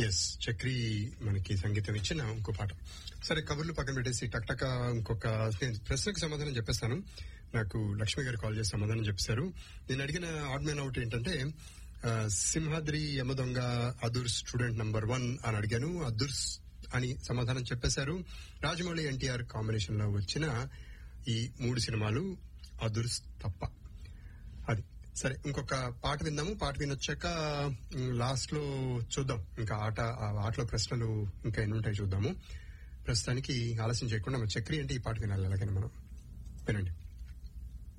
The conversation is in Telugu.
ఎస్ చక్రి మనకి సంగీతం ఇచ్చిన ఇంకో పాట సరే కబుర్లు పక్కన పెట్టేసి టక్ టక్ ఇంకొక నేను ప్రశ్నకు సమాధానం చెప్పేస్తాను నాకు లక్ష్మి గారు కాల్ చేసి సమాధానం చెప్పారు నేను అడిగిన ఆడ్ మ్యాన్ అవుట్ ఏంటంటే ఆ, Simhadri Yamadonga Adhurs student number one అని అడిగాను అదుర్స్ అని సమాధానం చెప్పేశారు రాజమౌళి ఎన్టీఆర్ కాంబినేషన్ లో వచ్చిన ఈ మూడు సినిమాలు అదుర్స్ తప్ప అది సరే ఇంకొక పాట విందాము పాట వినొచ్చాక లాస్ట్ లో చూద్దాం ఇంకా ఆట ఆ ఆటలో ప్రశ్నలు ఇంకా ఎన్ని ఉంటాయి చూద్దాము ప్రస్తుతానికి ఆలస్యం చేయకుండా మన చక్రి అంటే ఈ పాట వినాలి అలాగని మనం వినండి